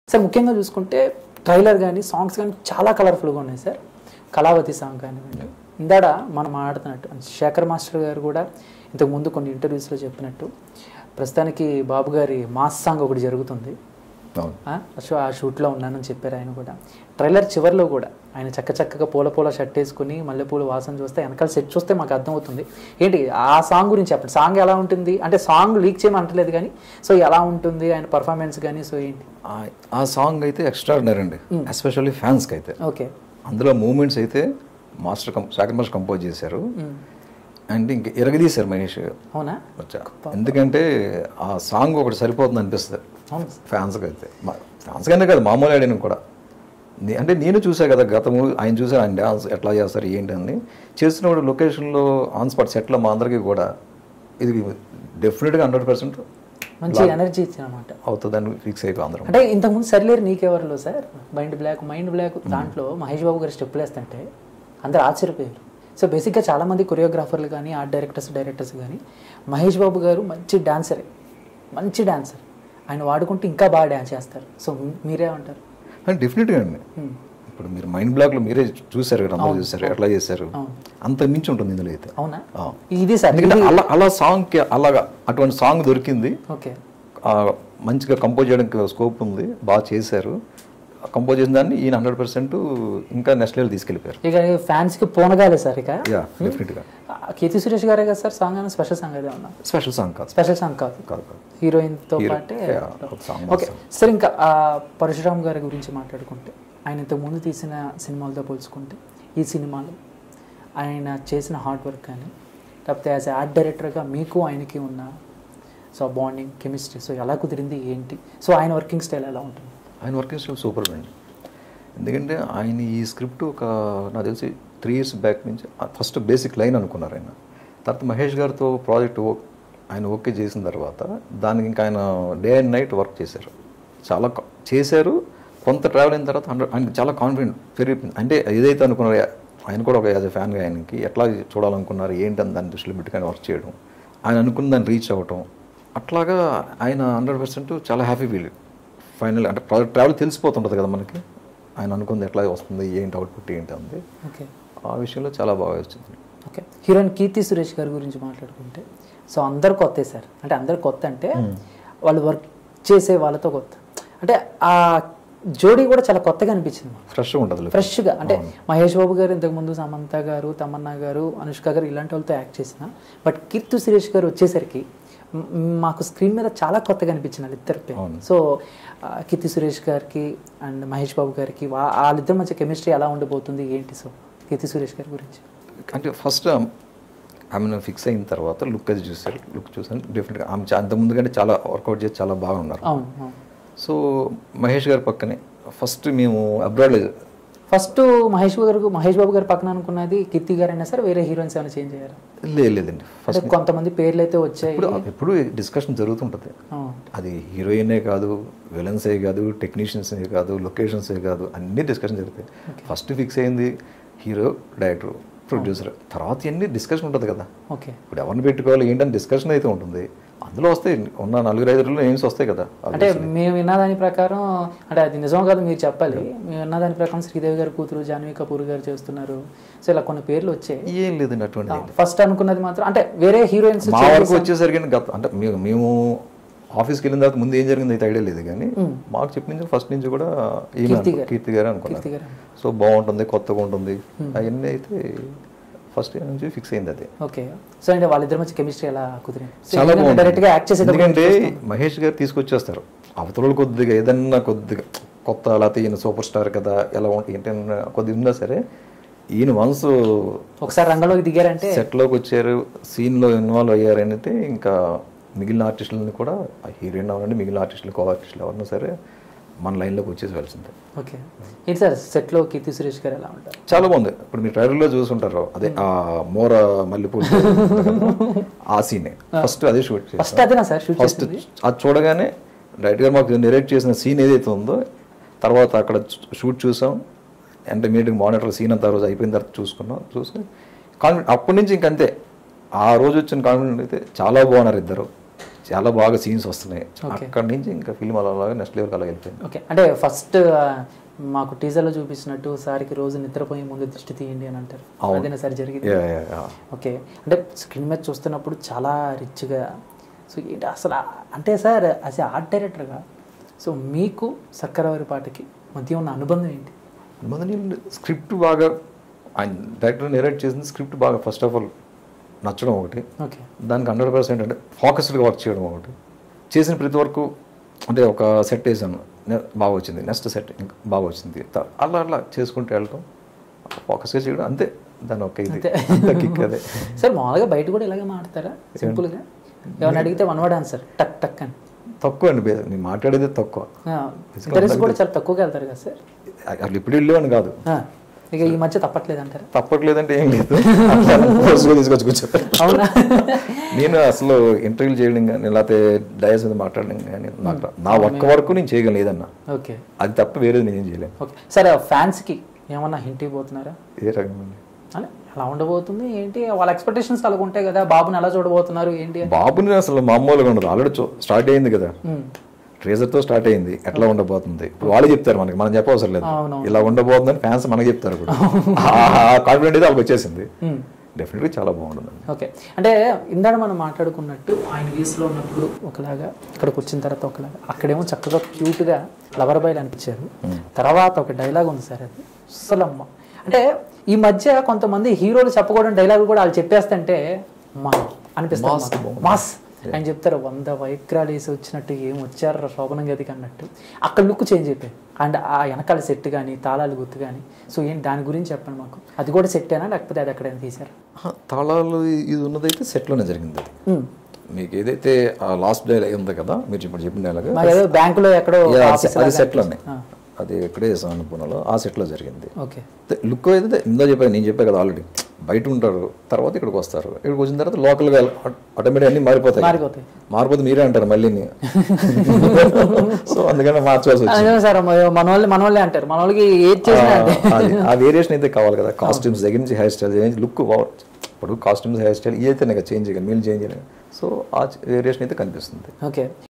Sir ముఖ్యంగా చూసుకుంటే trailer కానీ సాంగ్స్ కానీ చాలా కలర్ఫుల్గా ఉన్నాయి సార్ కళావతి సాంగ్ కానివ్వండి ఇందాడ మనం మాట్లాడుతున్నట్టు శేఖర్ మాస్టర్ గారు కూడా ఇంతకు ముందు కొన్ని ఇంటర్వ్యూస్లో చెప్పినట్టు ప్రస్తుతానికి బాబు గారి మాస్ సాంగ్ ఒకటి జరుగుతుంది అవును ఆ, సో ఆ షూట్లో ఉన్నానని చెప్పారు ఆయన కూడా ట్రైలర్ చివరిలో కూడా ఆయన చక్క చక్కగా పూల పూల షర్ట్ వేసుకుని మల్లెపూల వాసన చూస్తే వెనకాల సెట్ చూస్తే మాకు అర్థమవుతుంది ఏంటి ఆ సాంగ్ గురించి చెప్పండి సాంగ్ ఎలా ఉంటుంది అంటే సాంగ్ లీక్ చేయమని అంటలేదు కానీ సో ఎలా ఉంటుంది ఆయన పర్ఫార్మెన్స్ కానీ సో ఏంటి ఆ- ఆ సాంగ్ అయితే ఎక్స్ట్రాడినరీ అండి ఎస్పెషల్లీ ఫ్యాన్స్కి అయితే ఓకే అందులో మూమెంట్స్ అయితే మాస్టర్ కం శాఖర్ మాస్టర్ కంపోజ్ చేశారు అండ్ ఇంక ఎరగదీశారు మహేష్ గారు అవునా వచ్చా ఎందుకంటే ఆ సాంగ్ ఒకటి సరిపోతుంది అనిపిస్తుంది అవును ఫ్యాన్స్కి అయితే ఫ్యాన్స్ కన్నా కాదు మామూలు ఆడిన కూడా నే- అంటే నేను చూసా కదా గతము ఆయన చూసాను ఆయన డ్యాన్స్ ఎట్లా చేస్తారు ఏంటి అని చేసినప్పుడు లొకేషన్లో ఆన్ స్పాట్ సెట్లో మా అందరికీ కూడా ఇది డెఫినెట్గా హండ్రెడ్ పర్సెంట్ మంచి ఎనర్జీ ఇచ్చిందన్నమాట అవుతుందని ఫిక్స్ అయిపోయి అందరం అంటే ఇంతకుముందు సర్లేరు నీకెవరిలో sir mind block mind block దాంట్లో మహేష్ బాబు గారు స్టెప్పులు వేస్తుంటే అందరు ఆశ్చర్యపోయారు సో బేసిక్గా చాలామంది కొరియోగ్రాఫర్లు కానీ ఆర్ట్ డైరెక్టర్స్ డైరెక్టర్స్ కానీ మహేష్ బాబు గారు మంచి డాన్సరే మంచి డాన్సర్ ఆయన వాడుకుంటే ఇంకా బాగా డాన్స్ చేస్తారు సో మీరేమంటారు డెఫినెట్గా అండి Hmm. ఇప్పుడు మీరు మైండ్ బ్లాక్లో మీరే చూసారు కదా అందరూ చూసారు ఎట్లా చేశారు అవును. అంత మించి ఉంటుంది ఇందులో అయితే అవునా ఆ. ఇది సార్ ఎందుకంటే అలా అలా సాంగ్కి అలాగా అటువంటి సాంగ్ దొరికింది ఓకే ఆ, మంచిగా కంపోజ్ చేయడానికి స్కోప్ ఉంది బాగా చేశారు కంపోజ్ చేసిన దాన్ని ఈయన హండ్రెడ్ పర్సెంట్ ఇంకా నెక్స్ట్ లెవెల్ తీసుకెళ్ళిపోయారు ఇక ఫ్యాన్స్కి పోనగాలే సార్ ఇక యా డెఫినెట్గా ఆ, కీర్తి సురేష్ గారే కదా సార్ సాంగ్ అన్న స్పెషల్ సాంగ్ అదే ఉన్నా స్పెషల్ సాంగ్ కాదు స్పెషల్ సాంగ్ కాదు కాదు కాదు హీరోయిన్తో Hero- పాటే yeah, ఒక song ఓకే సార్ ఇంకా ఆ పరశురామ్ గారి గురించి మాట్లాడుకుంటే ఆయన ఇంతకు ముందు తీసిన సినిమాలతో పోల్చుకుంటే ఈ సినిమాలో ఆయన చేసిన హార్డ్ వర్క్ కానీ లేకపోతే యాజ్ ఆర్ట్ డైరెక్టర్గా మీకు ఆయనకి ఉన్న సో బాండింగ్ కెమిస్ట్రీ సో ఎలా కుదిరింది ఏంటి సో ఆయన వర్కింగ్ స్టైల్ ఎలా ఉంటుంది ఆయన వర్కింగ్ స్టైల్ సూపర్ అండి ఎందుకంటే ఆయన ఈ స్క్రిప్ట్ ఒక నాకు తెలిసి త్రీ ఇయర్స్ బ్యాక్ నుంచి ఫస్ట్ బేసిక్ లైన్ అనుకున్నారు ఆయన తర్వాత మహేష్ గారితో ప్రాజెక్ట్ ఆయన ఓకే చేసిన తర్వాత దానికి ఇంకా ఆయన డే అండ్ నైట్ వర్క్ చేశారు చాలా కా- చేశారు కొంత ట్రావెల్ అయిన తర్వాత హండ్రెడ్ ఆయనకి చాలా కాన్ఫిడెంట్ పెరిగిపోయింది అంటే ఏదైతే అనుకున్నారో ఆయన కూడా ఒక యాజ్ ఎ ఫ్యాన్గా ఆయనకి ఎట్లా చూడాలనుకున్నారు ఏంటని దాన్ని దృష్టిలో పెట్టుకొని వర్క్ చేయడం ఆయన అనుకున్న దాన్ని రీచ్ అవ్వటం అట్లాగా ఆయన హండ్రెడ్ పర్సెంట్ చాలా హ్యాపీ ఫీల్ ఫైనల్ అంటే ప్రాజెక్ట్ ట్రావెల్ తెలిసిపోతుంటుంది కదా మనకి ఆయన అనుకుంది ఎట్లా వస్తుంది ఏంటి అవుట్పుట్ ఏంటి అంది ఓకే ఆ విషయంలో చాలా బాగా వచ్చింది ఓకే హీరోయిన్ కీర్తి సురేష్ గారి గురించి మాట్లాడుకుంటే సో అందరు కొత్తే సార్ అంటే అందరు కొత్త అంటే వాళ్ళు వర్క్ చేసే వాళ్ళతో కొత్త అంటే ఆ జోడీ కూడా చాలా కొత్తగా అనిపించింది మాకు ఫ్రెష్గా ఉంటుంది ఫ్రెష్గా అంటే మహేష్ బాబు గారు ఇంతకుముందు సమంత గారు తమన్నా గారు అనుష్క గారు ఇలాంటి వాళ్ళతో యాక్ట్ చేసిన బట్ కీర్తి సురేష్ గారు వచ్చేసరికి మ్, మాకు స్క్రీన్ మీద చాలా కొత్తగా అనిపించింది వాళ్ళిద్దరి పేరు సో ఆ, కీర్తి సురేష్ గారికి అండ్ మహేష్ బాబు గారికి వా- వాళ్ళిద్దరి మధ్య కెమిస్ట్రీ ఎలా ఉండబోతుంది ఏంటి సో కీర్తి సురేష్ గారి గురించి అంటే ఫస్ట్ ఆమెను ఫిక్స్ అయిన తర్వాత లుక్ అది చూసారు లుక్ చూసాను డెఫినెట్గా ఆమె చా- అంత ముందు కంటే చాలా వర్కౌట్ చేసి చాలా బాగా ఉన్నారు అవును అవును సో మహేష్ గారి పక్కనే ఫస్ట్ మేము అబ్రాడ్లో ఫస్ట్ మహేష్ బాబు గారు మహేష్ బాబు గారు పక్కన అనుకున్నది కీర్తి గారు అయినా సరే వేరే హీరోయిన్స్ ఏమైనా చేంజ్ అయ్యారు లేదు లేదండి ఫస్ట్ అంటే కొంతమంది పేర్లు అయితే వచ్చాయి ఇప్పుడు ఎప్పుడు డిస్కషన్ జరుగుతుంటుంది అవును. అది హీరోయినే కాదు విలన్సే కాదు టెక్నీషియన్సే కాదు లొకేషన్సే కాదు అన్ని డిస్కషన్ జరుగుతాయి ఫస్ట్ ఫిక్స్ అయింది హీరో డైరెక్టర్ ప్రొడ్యూసర్ తర్వాత ఇవన్నీ డిస్కషన్ ఉంటుంది కదా ఓకే ఇప్పుడు ఎవరిని పెట్టుకోవాలి ఏంటని డిస్కషన్ అయితే ఉంటుంది అందులో వస్తాయి ఉన్న నలుగురు ఐదుగురులో నేమ్స్ వస్తాయి కదా అంటే మేము విన్న దాని ప్రకారం అంటే అది నిజం కాదు మీరు చెప్పాలి మేము విన్న దాని ప్రకారం శ్రీదేవి గారి కూతురు జాన్వీ కపూర్ గారు చేస్తున్నారు సో ఇలా కొన్ని పేర్లు వచ్చాయి ఏం లేదండి అటువంటి ఫస్ట్ అనుకున్నది మాత్రం అంటే వేరే హీరోయిన్స్ మా వరకు వచ్చేసరికి గత అంటే మేము మేము ఆఫీస్కి వెళ్ళిన తర్వాత ముందు ఏం జరిగింది అయితే ఐడియా లేదు కానీ మాకు చెప్పిన నుంచి ఫస్ట్ నుంచి కూడా ఈమె అనుకో- కీర్తి గారు అనుకున్నారు కీర్తి గారు. సో బాగుంటుంది కొత్తగా ఉంటుంది అవన్నీ అయితే ఫస్ట్ నుంచి ఫిక్స్ అయింది అది ఓకే సో అంటే వాళ్ళిద్దరి మధ్య కెమిస్ట్రీ ఎలా కుదిరింది చాలా బాగుంది డైరెక్ట్ గా యాక్ట్ చేసేటప్పుడు ఎందుకంటే మహేష్ గారు తీసుకొచ్చేస్తారు అవతల కొద్దిగా ఏదన్నా కొద్దిగా కొత్త లేకపోతే ఈయన సూపర్ స్టార్ కదా ఎలా ఉంటుంది ఏంటన్నా కొద్దిగా ఉన్నా సరే ఈయన వన్స్ ఒకసారి రంగంలోకి దిగారంటే సెట్లోకి వచ్చారు సీన్లో ఇన్వాల్వ్ అయ్యారంటే ఇంకా మిగిలిన ఆర్టిస్టులని కూడా ఆ హీరోయిన్ అవ్వండి మిగిలిన ఆర్టిస్టులు కో ఆర్టిస్టులు ఎవరన్నా సరే మన లైన్లోకి వచ్చేసి వెళ్తుంది ఓకే ఏంటి సార్ సెట్ లో కీర్తి సురేష్ గారు ఎలా ఉంటారు చాలా బాగుంది ఇప్పుడు మీరు ట్రైలర్లో చూసుంటారు అదే ఆ మోర మల్లెపూలు ఆ సీనే ఫస్ట్ అదే షూట్ చేస్తాం ఫస్ట్ అదేనా సార్ షూట్ ఫస్ట్ అది చూడగానే డైరెక్ట్ గారు మాకు నెరేట్ చేసిన సీన్ ఏదైతే ఉందో తర్వాత అక్కడ షూట్ చూసాం అంటే మీటింగ్ మానిటర్ సీన్ అంతా ఆ రోజు అయిపోయిన తర్వాత చూసుకున్నాం చూసి కాన్ఫిడెంట్ అప్పటి నుంచి ఇంకంతే ఆ రోజు వచ్చిన కాన్ఫిడెంట్ అయితే చాలా బాగున్నారు ఇద్దరు చాలా బాగా సీన్స్ వస్తున్నాయి అక్కడి నుంచి ఇంకా ఫిల్మ్ అలా అలాగా నెక్స్ట్ లెవెల్కి అలా వెళ్ళిపోయింది ఓకే అంటే ఫస్ట్ మాకు టీజర్లో చూపించినట్టు సార్కి రోజు నిద్రపోయే ముందు దృష్టి తీయండి అని అంటారు అదేనా సార్ జరిగింది యా, యా, యా. ఓకే అంటే స్క్రీన్ మీద చూస్తున్నప్పుడు చాలా రిచ్గా సో ఏంటి అసలు ఆ- అంటే సార్ యాజ్ ఆర్ట్ డైరెక్టర్గా సో మీకు సక్కరవారి పాటకి మధ్య ఉన్న అనుబంధం ఏంటి మొదటి స్క్రిప్ట్ బాగా ఆయన డైరెక్టర్ నెరేట్ చేసిన స్క్రిప్ట్ బాగా ఫస్ట్ ఆఫ్ ఆల్ నచ్చడం ఒకటి ఓకే దానికి హండ్రెడ్ పర్సెంట్ అంటే ఫోకస్డ్గా వర్క్ చేయడం ఒకటి చేసిన ప్రతి వరకు అంటే ఒక సెట్ వేసాను నె- బాగా వచ్చింది నెక్స్ట్ సెట్ ఇంకా బాగా వచ్చింది త- అలా అలా చేసుకుంటూ వెళ్ళటం ఫోకస్గా చేయడం అంతే దాని ఒక ఇది అంత కిక్ అదే సార్ మామూలుగా బయట కూడా ఇలాగే మాడతారా సింపుల్గా ఏమైనా అడిగితే వన్ వర్డ్ ఆన్సర్ టక్ టక్ అని తక్కువ అండి బే- నేను మాట్లాడేదే తక్కువ ఇంటర్వ్యూస్ కూడా చాలా తక్కువగా వెళ్తారు కదా సార్ అట్లా ఇప్పుడు వెళ్ళేవాడిని కాదు ఆ, ఇక ఈ మధ్య తప్పట్లేదు అంటారా తప్పట్లేదంటే ఏం లేదు ఫోర్స్గా తీసుకొచ్చి కూర్చోపెట్టారు అవునా నేను అసలు ఇంటర్వ్యూలు చేయడం కానీ లేకపోతే డయస్ మీద మాట్లాడడం కానీ నాకు రా- నా ఒక్క వరకు నేను చేయగలను ఏదన్నా ఓకే అది తప్ప వేరేది నేను ఏం చేయలేను ఓకే సరే ఫ్యాన్స్కి ఏమన్నా హింట్ ఇవ్వబోతున్నారా ఏ రకంగా ఉంది? అని ఎలా ఉండబోతుంది ఏంటి వాళ్ళ ఎక్స్పెక్టేషన్స్ అలాగ ఉంటాయి కదా బాబుని ఎలా చూడబోతున్నారు ఏంటి అని బాబుని అసలు మామూలుగా ఉండదు ఆల్రెడీ స్టార్ట్ అయింది కదా ఉమ్, ట్రేజర్తో స్టార్ట్ అయింది ఎట్లా ఉండబోతుంది ఇప్పుడు వాళ్ళే చెప్తారు మనకి మనం చెప్పవసరం లేదు అవునవును. ఇలా ఉండబోతుందని ఫ్యాన్స్ మనకి చెప్తారు ఇప్పుడు కాన్ఫిడెంట్ అయితే వాళ్ళకి వచ్చేసింది ఉమ్. డెఫినెట్గా చాలా బాగుంటుంది ఓకే అంటే ఇందాక మనం మాట్లాడుకున్నట్టు ఆయన వీస్లో ఉన్నప్పుడు ఒకలాగా ఇక్కడికి వచ్చిన తర్వాత ఒకలాగా అక్కడేమో చక్కగా క్యూట్గా లవర్ బాయ్లు అనిపించారు తర్వాత ఒక డైలాగ్ ఉంది సార్ అది అస్సలమ్మ అంటే ఈ మధ్య కొంతమంది హీరోలు చెప్పకూడని డైలాగ్ కూడా వాళ్ళు చెప్పేస్తుంటే మా అనిపిస్తుంది మాస్ ఆయన చెప్తారు వంద వైక్రాలు వేసి వచ్చినట్టు ఏం వచ్చారు శోభనం గదికి అన్నట్టు అక్కడ లుక్ చేంజ్ అయిపోయింది అండ్ ఆ వెనకాల సెట్ కానీ తాళాలు గుర్తు కానీ సో ఏంటి దాని గురించి చెప్పండి మాకు అది కూడా సెట్టేనా లేకపోతే అది ఎక్కడైనా తీశారు ఆహా, తాళాలు ఇది ఉన్నదైతే సెట్లోనే జరిగింది అది మీకు ఏదైతే ఆ లాస్ట్ డే ఉంది కదా మీరు ఇప్పుడు చెప్పిన డైలాగ్ మాకు ఏదో బ్యాంకులో ఎక్కడో అది ఆఫీస్ అది సెట్లోనే అది ఇక్కడే అన్నపూర్ణలో ఆ సెట్లో జరిగింది ఓకే లుక్ అయితే ఇందా చెప్పాను నేను చెప్పాను కదా ఆల్రెడీ బయట ఉంటారు తర్వాత ఇక్కడికి వస్తారు ఇక్కడికి వచ్చిన తర్వాత లోకల్గా ఆటోమేటిక్ అన్ని మారిపోతాయి మారిపోతాయి మారిపోతే మీరే అంటారు మళ్ళీ సో అందుకని మార్చాల్సి వచ్చింది అదే సార్ మ- మన వాళ్ళు మన వాళ్ళే అంటారు మన వాళ్ళకి ఏది చేసినా అంతే ఆ, అది ఆ వేరియేషన్ అయితే కావాలి కదా కాస్ట్యూమ్స్ దగ్గర నుంచి హెయిర్ స్టైల్ చేంజ్ లుక్ ఇప్పుడు కాస్ట్యూమ్స్ హెయిర్ స్టైల్ ఇదైతే నాకు చేంజ్ చేయగలను మీరు చేంజ్ చేయలేదు సో ఆ వేరియేషన్ అయితే కనిపిస్తుంది ఓకే